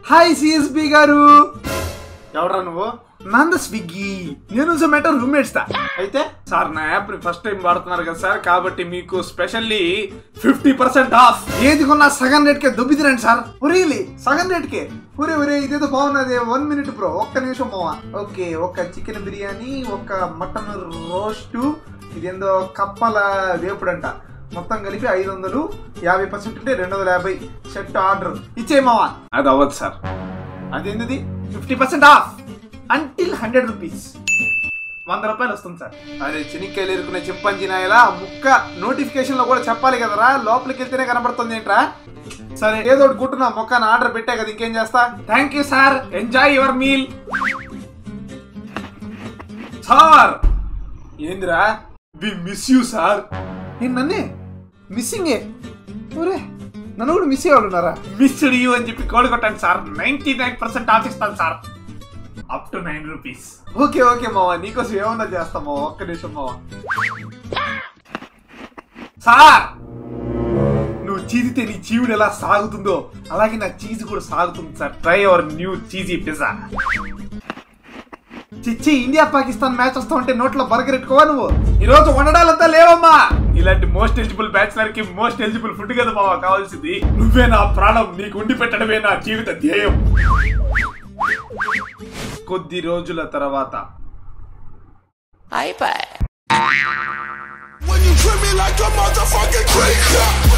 hi CSB గారు ఎవరా నువ్వు నంద స్విగ్గీ నేను జొమాటో రూమ్మేట్స్ తా అయితే సార్ నా యాప్ ని ఫస్ట్ టైం వాడుతున్నారు కదా సార్ కాబట్టి మీకు స్పెషల్లీ ఫిఫ్టీ పర్సెంట్ ఆఫ్ ఏది కొన్నా సగం రేట్ కే దొబ్బిదిరండి సార్ ఒరేలి సగం రేట్ కే ఒరే ఒరే ఇదేదో బాగున్నది వన్ మినిట్ బ్రో ఒక్క నిమిషం పోవా ఓకే ఒక చికెన్ బిర్యానీ ఒక మటన్ రోస్టు ఇదేందో కప్పల వేపుడంట మొత్తం కలిపి ఐదు వందలు యాభై పర్సెంట్ ఉంటే రెండు వందల యాభై షర్ట్ ఆర్డర్ ఇచ్చేయమావా అది అవ్వదు సార్ అదేంటిది fifty percent off until hundred rupees వంద రూపాయలు వస్తుంది సార్ అరే చెనిక్కాయలు ఎరుకునే చింపంజీ నాయలా ముక్క నోటిఫికేషన్ లో కూడా చెప్పాలి కదరా లోపలికి వెళ్తేనే కనబడుతుంది ఏంట్రా సరే ఏదో ఒకటి కుట్టున్నా మొక్కన ఆర్డర్ పెట్టా కదా ఇంకేం చేస్తా thank you sir enjoy your meal sir ఏందిరా వి మిస్ యూ సార్ నేను నన్నే మిస్సింగే ఒరే నన్ను కూడా మిస్ ఉన్నారా మిస్డ్ యూ అని చెప్పి కోడ్ కొట్టండి sir ninety nine percent off ఇస్తాను sir up to nine rupees okay okay మావా నీకోసం ఏమన్నా చేస్తాం మావా ఒక్క నిమిషం మావా సార్ నువ్వు చీజితే నీ జీవుడు ఎలా సాగుతుందో అలాగే నా చీజ్ కూడా సాగుతుంది sir try our new cheesy pizza చిచ్చి ఇండియా పాకిస్తాన్ మ్యాచ్ వస్తా ఉంటే నోట్లో బర్గర్ ఎట్టుకోవా నువ్వు ఈ రోజు వండడాలంతా లేవమ్మా ఇలాంటి మోస్ట్ ఎలిజిబుల్ బ్యాచులర్ కి మోస్ట్ ఎలిజిబుల్ ఫుడ్ కదా బావా కావాల్సింది నువ్వే నా ప్రాణం నీకు ఉండి పెట్టడమే నా జీవిత ధ్యేయం కొద్ది రోజుల తర్వాత When you treat me like a motherfucking creature